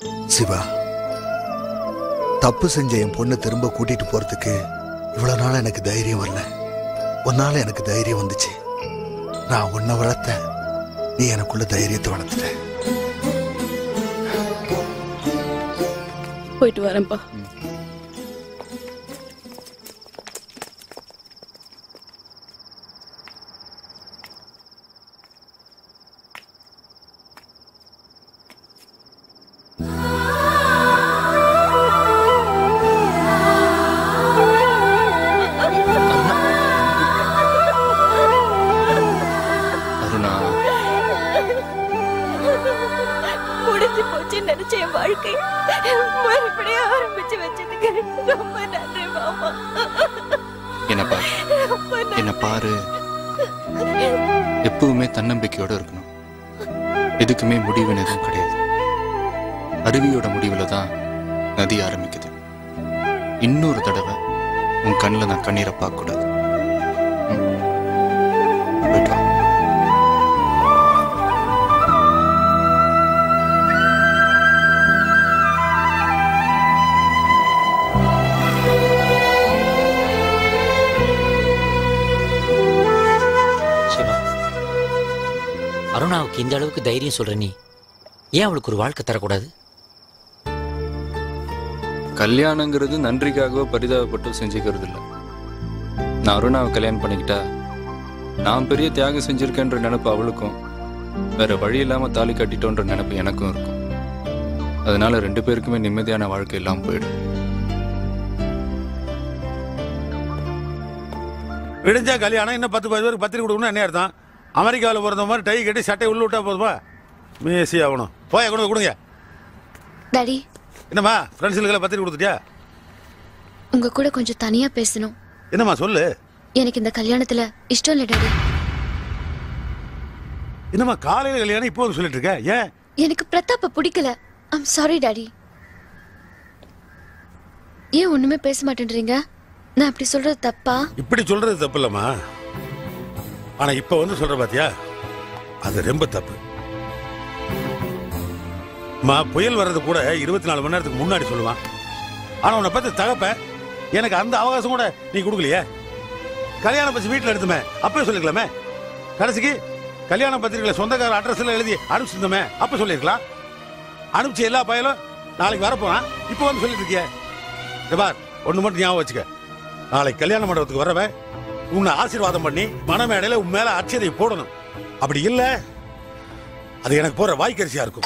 சிவா தப்பு செஞ்ச என் பொண்ணை திரும்ப கூட்டிட்டு போறதுக்கு இவ்வளவு நாள் எனக்கு தைரியம் வரல உன்னால எனக்கு தைரியம் வந்துச்சு நான் உன்னை வளர்த்தேன் நீ எனக்குள்ள தைரியத்தை வளர்த்துட்ட போயிட்டு வரேன்ப்பா அருணா முடிஞ்சு போச்சு நினைச்ச என் வாழ்க்கை மறுபடியும் ஆரம்பிச்சு வச்சதுக்கு ரொம்ப நன்றி மாமா என்ன பாரு ரொம்ப நன்றி. என்ன பாரு எப்பவுமே தன்னம்பிக்கையோட இருக்கணும் எதுக்குமே முடிவுன்னு எதுவும் கிடையாது அருவியோட முடிவுல தான் நதி ஆரம்பிக்குது இன்னொரு தடவை உன் கண்ணில் நான் கண்ணீரை பார்க்க கூடாது ம். போயிட்டு வா. சிவா அருணாவுக்கு இந்த அளவுக்கு தைரியம் சொல்ற நீ ஏன் அவளுக்கு ஒரு வாழ்க்கை தரக்கூடாது கல்யாணங்கிறது நன்றிக்காகவோ பரிதாபப்பட்டோ செஞ்சுக்கிறது இல்லை நான் அருணாவை கல்யாணம் பண்ணிக்கிட்டா நான் பெரிய தியாகம் செஞ்சிருக்கேன்ற நினைப்பு அவளுக்கும் வேற வழி இல்லாம தாலி கட்டிட்டோன்ற நினைப்பு எனக்கும் இருக்கும் அதனால ரெண்டு பேருக்குமே நிம்மதியான வாழ்க்கை இல்லாம போயிடும் விடிஞ்சா கல்யாணம் இன்னும் பத்து பத்து பேருக்கு பத்திரிக்கை கொடுக்கணும் என்ன அர்த்தம் அமெரிக்காவில் பிறந்த மாதிரி டை கட்டி சட்டை உள்ள விட்டா போதுமா மேசி ஆகணும் போய் கொண்டு வந்து கொடுங்க டாடி என்னம்மா ஃப்ரெண்ட்ஸுகளுக்கெல்லாம் பத்திரிக்கை கொடுத்துட்டியா உங்க கூட கொஞ்சம் தனியா பேசணும் என்னம்மா சொல்லு எனக்கு இந்த கல்யாணத்துல இஷ்டம் இல்லை டாடி என்னம்மா காலையில் கல்யாணம் இப்போ வந்து சொல்லிட்டு இருக்க ஏன் எனக்கு பிரதாப்ப பிடிக்கல ஐம் சாரி டாடி ஏன் ஒண்ணுமே பேச மாட்டேன்றீங்க நான் அப்படி சொல்றது தப்பா இப்படி சொல்றது தப்பு இல்லம்மா ஆனா இப்ப வந்து சொல்ற பாத்தியா அது ரொம்ப தப்பு மா புயல் வர்றது கூட இருபத்தி நாலு மணி நேரத்துக்கு முன்னாடி சொல்லுவான் ஆனா உன்னை பத்தி தகப்ப எனக்கு அந்த அவகாசம் கூட நீ கொடுக்கலையே கல்யாணம் பத்தி வீட்டுல எடுத்துமே அப்பவே சொல்லிக்கலாமே கடைசிக்கு கல்யாண பத்திரிகையில சொந்தக்கார அட்ரஸ் எல்லாம் எழுதி அனுப்பிச்சிருந்தோமே அப்ப சொல்லிருக்கலாம் அனுப்பிச்ச எல்லா பயலும் நாளைக்கு வரப்போறான் இப்போ வந்து சொல்லிட்டு இருக்கியே இங்க பார் ஒண்ணு மட்டும் ஞாபகம் வச்சுக்க நாளைக்கு கல்யாண மண்டபத்துக்கு வரவன் உன்னை ஆசீர்வாதம் பண்ணி மனமேடையில உன் மேல அச்சதை போடணும் அப்படி இல்ல அது எனக்கு போற வாய்க்கரிசியா இருக்கும்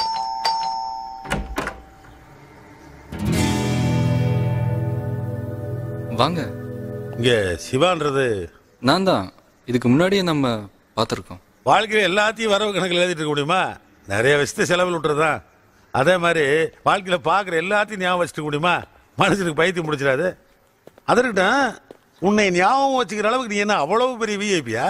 வாங்க இங்க சிவான்றது நான் தான் இதுக்கு முன்னாடியே நம்ம பார்த்துருக்கோம் வாழ்க்கையில எல்லாத்தையும் வரவு கணக்கில் எழுதிட்டு இருக்க முடியுமா நிறைய விஷயத்த செலவில் விட்டுறதுதான் அதே மாதிரி வாழ்க்கையில பாக்குற எல்லாத்தையும் ஞாபகம் வச்சுக்க முடியுமா மனுஷனுக்கு பைத்தியம் முடிச்சிடாது அதற்கிட்ட உன்னை ஞாபகம் வச்சுக்கிற அளவுக்கு நீ என்ன அவ்வளவு பெரிய விஐபியா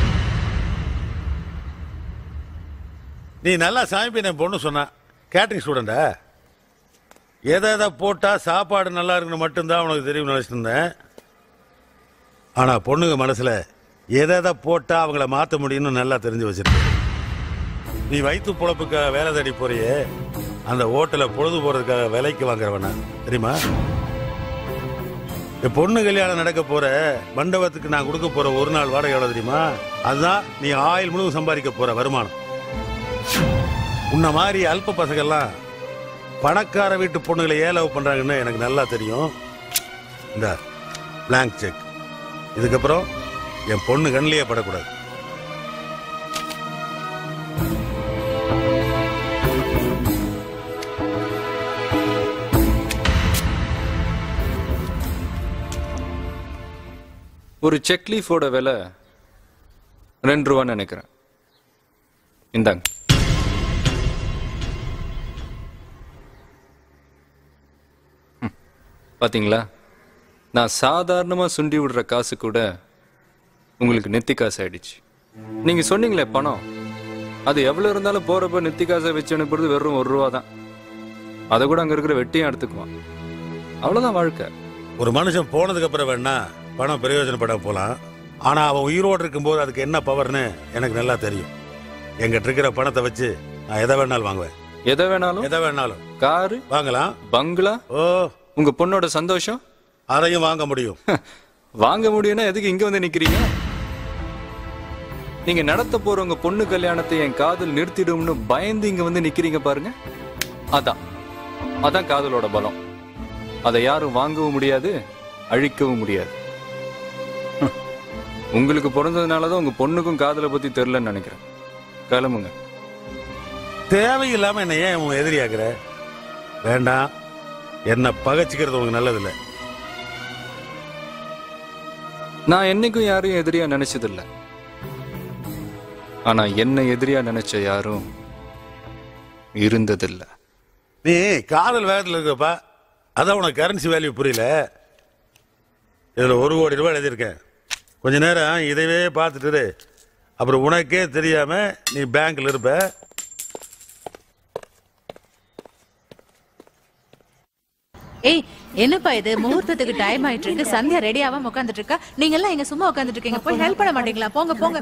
நீ நல்லா சமைப்பி என் பொண்ணு சொன்னா கேட்டரிங் ஸ்டூடெண்டா எதை எதை போட்டா சாப்பாடு நல்லா இருக்குன்னு மட்டும்தான் உனக்கு தெரியும் நினைச்சிட்டு இருந்தேன் ஆனா பொண்ணுங்க மனசுல எதை எதை போட்டா அவங்கள மாத்த முடியும்னு நல்லா தெரிஞ்சு வச்சிருக்க நீ வயிற்று பொழப்புக்காக வேலை தேடி போறியே அந்த ஹோட்டலை பொழுது போறதுக்காக விலைக்கு வாங்குறவனா தெரியுமா என் பொண்ணு கல்யாணம் நடக்க போற மண்டபத்துக்கு நான் கொடுக்க போற ஒரு நாள் வாடகை எவ்வளவு தெரியுமா அதுதான் நீ ஆயில் முழுவதும் சம்பாதிக்க போற வருமானம் உன்ன மாதிரி அல்ப பசங்கள்லாம் பணக்கார வீட்டு பொண்ணுகளை ஏன் லவ் பண்றாங்கன்னு எனக்கு நல்லா தெரியும் இந்த blank செக் இதுக்கப்புறம் என் பொண்ணு கண்ணிலேயே படக்கூடாது ஒரு செக் லீஃபோட விலை ரெண்டு ரூபான்னு நினைக்கிறேன் இந்தாங்க ம். பாத்தீங்களா நான் சாதாரணமா சுண்டி விடுற காசு கூட உங்களுக்கு நெத்தி காசு ஆயிடுச்சு நீங்க சொன்னீங்களே பணம் அது எவ்வளவு இருந்தாலும் போறப்ப நெத்தி காசை வச்சு அனுப்புறது வெறும் ஒரு ரூபா தான் அதை கூட அங்க இருக்கிற வெட்டியும் எடுத்துக்குவான் அவ்வளவுதான் வாழ்க்கை ஒரு மனுஷன் போனதுக்கு அப்புறம் வேணா பணம் பிரயோஜனப்பட போலாம் ஆனா அவன் உயிரோடு இருக்கும்போது அதுக்கு என்ன பவர்னு எனக்கு நல்லா தெரியும் எங்கிட்ட இருக்கிற பணத்தை வச்சு நான் எதை வேணாலும் வாங்குவேன் எதை வேணாலும் எதை வேணாலும் காரு வாங்கலாம் பங்களா ஓ உங்க பொண்ணோட சந்தோஷம் அதையும் வாங்க முடியும் வாங்க முடியும்னா எதுக்கு இங்க வந்து நிக்கிறீங்க நீங்க நடத்த போற உங்க பொண்ணு கல்யாணத்தை என் காதல் நிறுத்திடும்னு பயந்து இங்க வந்து நிக்கிறீங்க பாருங்க அதான் அதான் காதலோட பலம் அதை யாரும் வாங்கவும் முடியாது அழிக்கவும் முடியாது ஹம். உங்களுக்கு பிறந்ததுனாலதான் உங்க பொண்ணுக்கும் காதலை பத்தி தெரியலன்னு நினைக்கிறேன் கிளம்புங்க தேவையில்லாம என்ன ஏன் உன் எதிரியாக்குற வேண்டாம் என்ன பகைச்சிக்கிறது உனக்கு நல்லதில்லை நான் என்னைக்கும் யாரையும் எதிரியா நினைச்சதில்ல ஆனா என்ன எதிரியா நினைச்ச யாரும் இருந்ததில்ல நீ காதல் வேகத்தில் இருக்கப்பா அதான் உனக்கு கரன்சி வேல்யூ புரியல இதில் ஒரு கோடி ரூபாய் எழுதியிருக்கேன் கொஞ்ச நேரம் இதைவே பார்த்துட்டு இரு. அப்புறம் உனக்கே தெரியாம நீ பேங்க்ல இருப்ப ஏய் என்னப்பா இது முகூர்த்தத்துக்கு டைம் ஆயிட்டு இருக்கு சந்தியா ரெடி ஆகாம உட்காந்துட்டு இருக்கா நீங்க எல்லாம் இங்க சும்மா உட்காந்துட்டு இருக்கீங்க போய் ஹெல்ப் பண்ண மாட்டீங்களா போங்க போங்க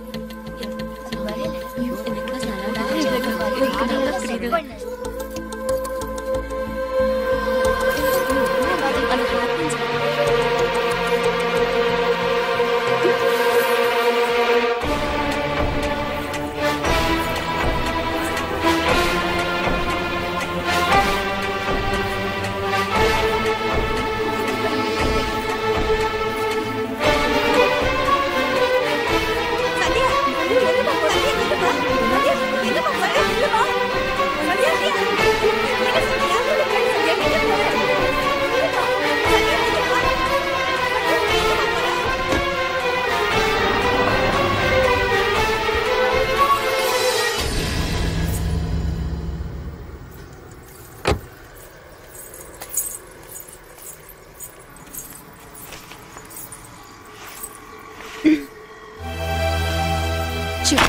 சிவா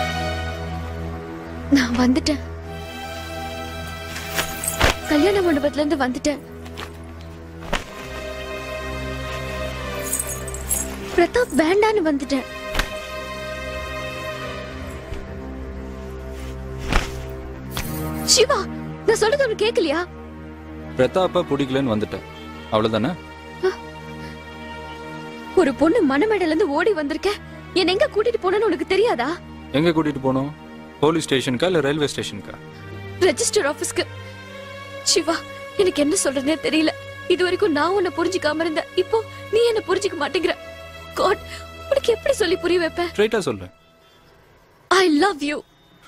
நான் வந்துட்டேன் கல்யாண மண்டபத்துல இருந்து வந்துட்டேன் பிரதாப் வேண்டான்னு வந்துட்டேன் சிவா நான் சொல்றது உனக்கு கேட்கலையா பிரதாப்ப பிடிக்கலன்னு வந்துட்டேன் அவ்வளவுதானே ஒரு பொண்ணு மணமேடையில இருந்து ஓடி வந்திருக்க என்ன எங்க கூட்டிட்டு போனேன்னு உனக்கு தெரியாதா எங்க கூட்டிட்டு போனோம் போலீஸ் ஸ்டேஷனுக்கா இல்ல ரயில்வே ஸ்டேஷனுக்கா ரெஜிஸ்டர் ஆபீஸ்க்கு சிவா எனக்கு என்ன சொல்றதுனே தெரியல இது வரைக்கும் நான் உன்னை புரிஞ்சுக்காம இருந்தேன் இப்போ நீ என்ன புரிஞ்சுக்க மாட்டேங்கிற காட் உனக்கு எப்படி சொல்லி புரிய வைப்பேன் ஸ்ட்ரைட்டா சொல்லு ஐ லவ் யூ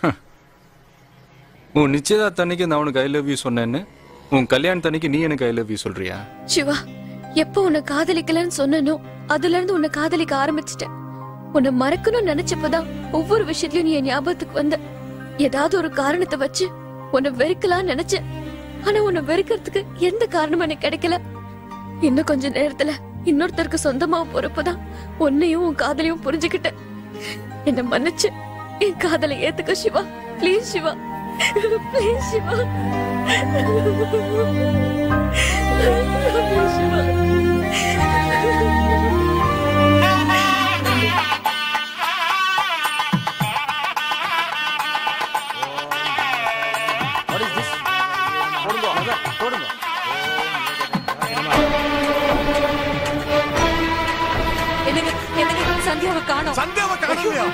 உன் நிச்சயதார்த்த நான் உனக்கு ஐ லவ் யூ சொன்னேன்னு உன் கல்யாணத்தன்னைக்கு நீ எனக்கு ஐ லவ் யூ சொல்றியா சிவா எப்போ உன்னை காதலிக்கலன்னு சொன்னனோ அதுல இருந்து உன்னை காதலிக்க ஆரம்பிச்சிட்டேன் உன்னை மறக்கணும்னு நினைச்சப்பதான் ஒவ்வொரு விஷயத்திலயும் நீ என் ஞாபகத்துக்கு வந்த ஏதாவது ஒரு காரணத்தை வச்சு உன்னை வெறுக்கலாம்னு நினைச்சேன் ஆனா உன்னை வெறுக்கிறதுக்கு எந்த காரணமும் எனக்கு கிடைக்கல இன்னும் கொஞ்ச நேரத்துல இன்னொருத்தருக்கு சொந்தமா போறப்பதான் உன்னையும் உன் காதலையும் புரிஞ்சுக்கிட்டேன் என்ன மன்னிச்சு என் காதலை ஏத்துக்க சிவா ப்ளீஸ் சிவா ப்ளீஸ் சிவா சிவா என்னங்க என்னங்க சந்தியாவை காணோம் சந்தேகம் காணலையா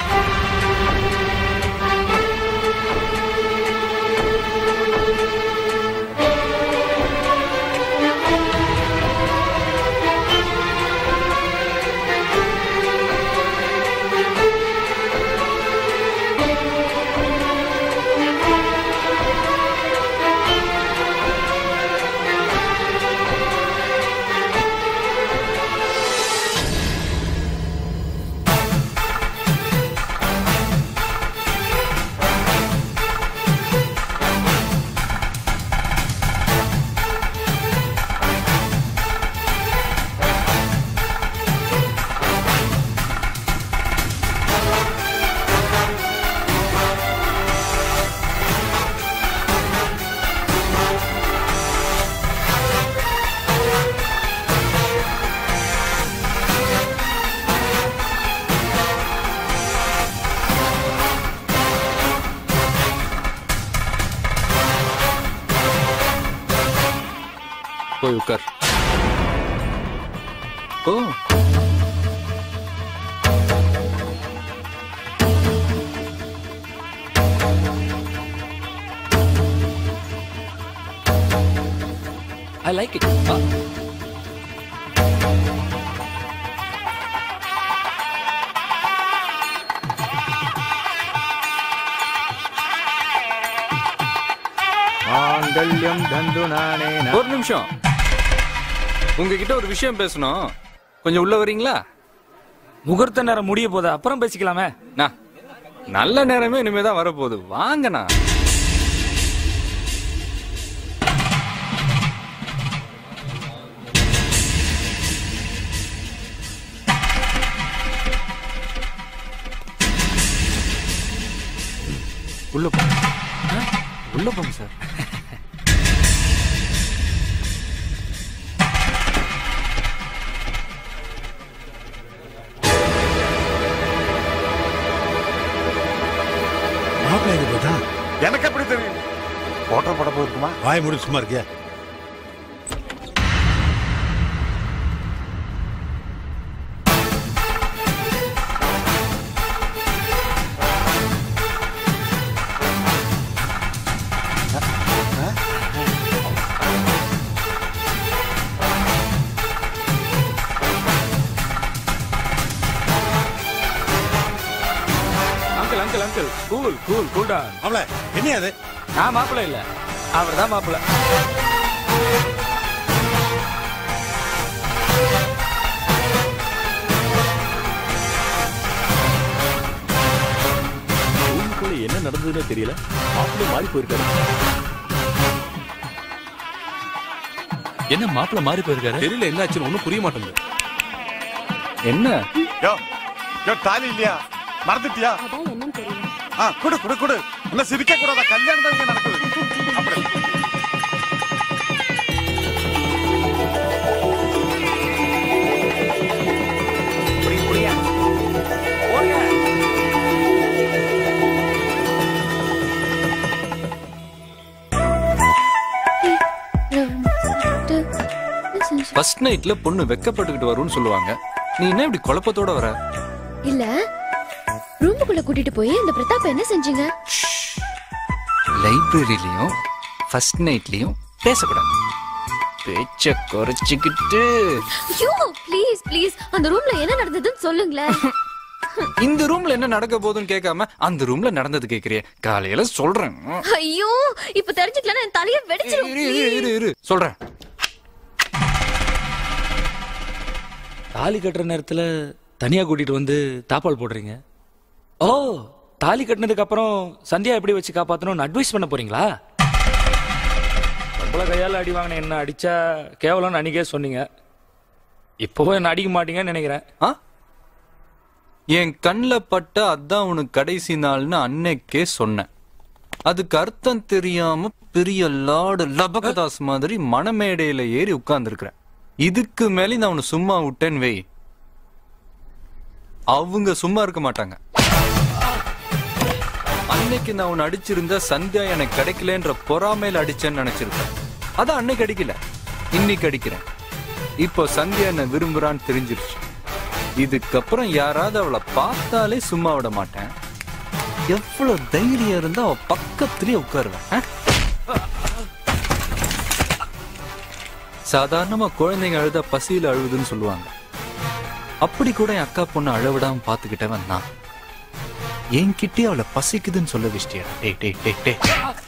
போய் உட்கார் ஓ ஐ லைக் இட் மாங்கல்யம் தந்து நானே ஒரு நிமிஷம் உங்ககிட்ட ஒரு விஷயம் பேசணும் கொஞ்சம் உள்ள வரீங்களா முகூர்த்த நேரம் முடிய போதா அப்புறம் பேசிக்கலாமே நான் நல்ல நேரமே இனிமே தான் வரப்போகுது வாங்கண்ணா உள்ள போ ஆ? உள்ள போங்க சார் மாப்பிள்ளை எங்க போயிட்டா எனக்கு எப்படி தெரியும் போட்டோ போட போயிருக்குமா வாய் மூடி சும்மா இருக்கியா uncle uncle uncle cool cool கூல்டா மாப்பிள்ள என்ன அது நான் மாப்பிள்ள இல்ல அவர் தான் மாப்பிள்ள ரூமுக்குள்ள என்ன நடந்ததுன்னே தெரியல மாப்பிள்ளை மாறி போயிருக்காரு என்ன மாப்பிள்ள மாறி போயிருக்காரு தெரியல என்னாச்சுன்னு ஒண்ணும் புரிய மாட்டேங்குது என்ன யோ யோ தாலி இல்லையா மறந்துட்டியா அதான் என்னன்னு தெரியல ஆ குடு குடு குடு இன்னும் சிரிக்க கூடாதா கல்யாணம் தான் இங்க நடக்குது அப்படி ஃபர்ஸ்ட் நைட்ல பொண்ணு வெக்கப்பட்டுக்கிட்டு வரும்னு சொல்லுவாங்க நீ என்ன இப்படி குழப்பத்தோட வர இல்ல ரூமுக்குள்ள கூட்டிட்டு போய் இந்த பிரதாப் என்ன செஞ்சீங்க லைப்ரரியிலையும் ஃபர்ஸ்ட் நைட்லயும் பேசக்கூடாது பேச்ச குறைச்சிக்கிட்டு ஐயோ ப்ளீஸ் ப்ளீஸ் அந்த ரூம்ல என்ன நடந்ததுன்னு சொல்லுங்களேன் இந்த ரூம்ல என்ன நடக்க போகுதுன்னு கேட்காம அந்த ரூம்ல நடந்தது கேக்குறியே காலையில சொல்றேன் ஐயோ இப்ப தெரிஞ்சுக்கலாம் என் தலைய வெடிச்சிரும் இரு, இரு, இரு, இரு, சொல்றேன் தாலி கட்டுற நேரத்துல தனியா கூட்டிட்டு வந்து தாப்பால் போடுறீங்க ஓ தாலி கட்டினதுக்கு அப்புறம் சந்தியா எப்படி வச்சு காப்பாத்தணும்னு அட்வைஸ் பண்ண போறீங்களா நம்மள கையால அடி வாங்கின என்ன அடிச்சா கேவலம்னு அன்னைக்கே சொன்னீங்க இப்போவும் என்ன அடிக்க மாட்டீங்கன்னு நினைக்கிறேன் ஆ? என் கண்ணில் பட்ட அதான் உனக்கு கடைசி நாள்னு அன்னைக்கே சொன்னேன் அதுக்கு அர்த்தம் தெரியாம பெரிய லார்டு லபகதாஸ் மாதிரி மணமேடையில ஏறி உட்கார்ந்துருக்கிறேன் இதுக்கு மேலே நான் உன்னை சும்மா விட்டேன்னு வை அவங்க சும்மா இருக்க மாட்டாங்க அன்னைக்கு நான் உன்னை அடிச்சிருந்தா சந்தியா எனக்கு கிடைக்கலன்ற பொறாமையில அடிச்சேன்னு நினைச்சிருக்கேன் அதான் அன்னைக்கு அடிக்கல இன்னைக்கு அடிக்கிறேன் இப்போ சந்தியா என்ன விரும்புறான்னு தெரிஞ்சிருச்சு இதுக்கப்புறம் யாராவது அவளை பார்த்தாலே சும்மா விட மாட்டேன் எவ்வளவு தைரியம் இருந்தா அவ பக்கத்துலயே உட்காருவேன் ஆ? சாதாரணமா குழந்தைங்க அழுதா பசியில அழுகுதுன்னு சொல்லுவாங்க அப்படி கூட என் அக்கா பொண்ணு அழவிடாம பாத்துக்கிட்டவன் நான் என்கிட்டயே அவளை பசிக்குதுன்னு சொல்ல விஷயம் டேய் டேய் டேய் டேய்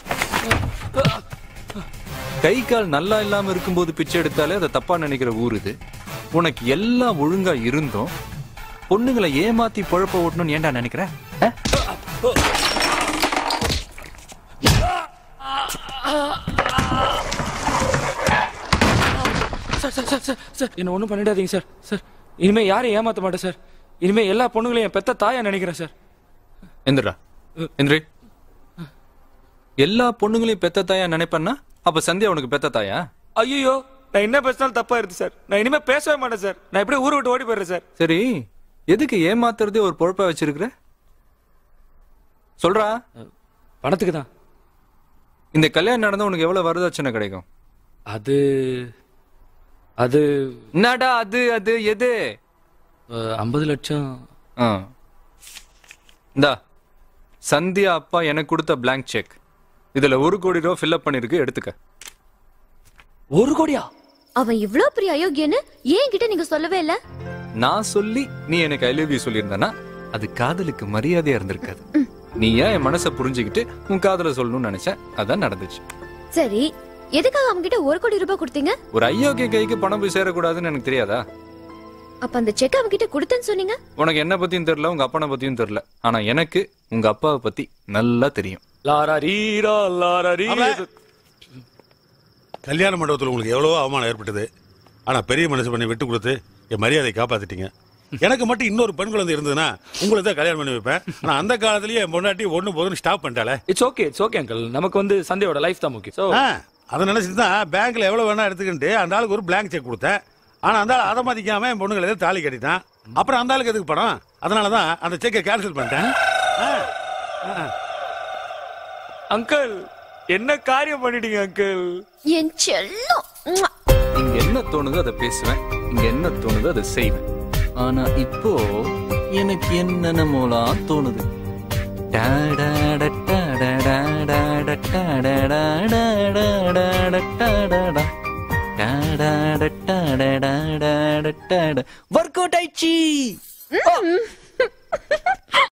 கை கால் நல்லா இல்லாம இருக்கும்போது பிச்சை எடுத்தாலே அதை தப்பா நினைக்கிற ஊர் இது உனக்கு எல்லாம் ஒழுங்கா இருந்தும் பொண்ணுங்களை ஏமாத்தி பொழப்ப ஓட்டணும்னு ஏன்டா நினைக்கிற ஆ? Sir sir sir sir sir என்ன ஒன்றும் பண்ணிடாதீங்க சார் சார் இனிமே யாரையும் ஏமாத்த மாட்டேன் சார் இனிமே எல்லா பொண்ணுங்களையும் என் பெத்த தாயா நினைக்கிறேன் சார் எந்திரா எந்திரி எல்லா பொண்ணுங்களையும் பெத்த தாயா நினைப்பேன்னா அப்ப சந்தியா உனக்கு பெத்த தாயா ஐயோ நான் என்ன பேசினாலும் தப்பா இருக்கு சார் நான் இனிமே பேசவே மாட்டேன் சார் நான் எப்படியே ஊரை விட்டு ஓடி போயிடுறேன் சார் சரி எதுக்கு ஏமாத்துறதே ஒரு பொழப்பா வச்சிருக்கிற சொல்றா பணத்துக்கு தான் இந்த கல்யாணம் நடந்தா உனக்கு எவ்வளவு வரதட்சணை கிடைக்கும் அது அது என்னடா அது அது எது ஐம்பது லட்சம் ஆ இந்தா சந்தியா அப்பா எனக்கு கொடுத்த blank செக் இதுல ஒரு கோடி ரூபா ஃபில்அப் பண்ணிருக்கு எடுத்துக்க ஒரு கோடியா அவன் இவ்ளோ பெரிய அயோக்கியன்னு ஏன் கிட்ட நீங்க சொல்லவே இல்ல நான் சொல்லி நீ எனக்கு ஐ லவ் யூ சொல்லியிருந்தனா அது காதலுக்கு மரியாதையா இருந்திருக்காது நீ ஏன் என் மனசை புரிஞ்சுக்கிட்டு உன் காதலை சொல்லணும்னு நினைச்சேன் அதான் நடந்துச்சு சரி எதுக்காக அவங்க கிட்ட ஒரு கோடி ரூபாய் கொடுத்தீங்க ஒரு ஐயோக்கிய கைக்கு பணம் போய் சேரக்கூடாதுன்னு எனக்கு தெரியாதா அப்ப அந்த செக் அவங்க கிட்ட கொடுத்தேன்னு சொன்னீங்க உனக்கு என்ன பத்தியும் தெரியல உங்க அப்பனை பத்தியும் தெரியல ஆனா எனக்கு உங்க அப்பாவை பத்தி நல்லா தெரியும் லாரா ரீரா லாரா ரீ கல்யாண மண்டபத்தில் உங்களுக்கு எவ்வளவோ அவமானம் ஏற்பட்டது ஆனா பெரிய மனசு பண்ணி விட்டு கொடுத்து என் மரியாதையை காப்பாத்திட்டீங்க எனக்கு மட்டும் இன்னொரு பெண் குழந்தை இருந்ததுன்னா உங்களை தான் கல்யாணம் பண்ணி வைப்பேன் ஆனா அந்த காலத்திலேயே என் பொண்டாட்டி ஒண்ணு போதுன்னு ஸ்டாப் பண்ணிட்டாலே it's okay it's okay uncle நமக்கு வந்து சந்தையோட லைஃப் தான் முக்கியம் ஸோ ஆ, அதை நினைச்சிட்டு தான் பேங்க்ல எவ்வளவு வேணா எடுத்துக்கிட்டு அந்த ஆளுக்கு ஒரு blank செக் கொடுத்தேன் ஆனா அந்த ஆள் அதை மதிக்காம என் பொண்ணுங்களை எதாவது தாலி கட்டிட்டான் அப்புறம் அந்த ஆளுக்கு எதுக்கு பணம் அதனால தான் அந்த செக்கை கேன்சல் பண்ணிட்டேன் ஆ, ஆ. அங்கிள் என்ன காரியம் பண்ணிட்டீங்க அங்கிள் என் செல்லம் உம்மா. இங்க என்ன தோணுதோ அதை பேசுவேன் இங்க என்ன தோணுதோ அதை செய்வேன் ஆனா இப்போ எனக்கு என்னென்னமோலாம் தோணுது டாடாட டாடாடாடாட டாடாடாடாடாட டாடாடா. டாடாட டாடாடாடாட டாடா. ஒர்க் அவுட் ஆயிடுச்சு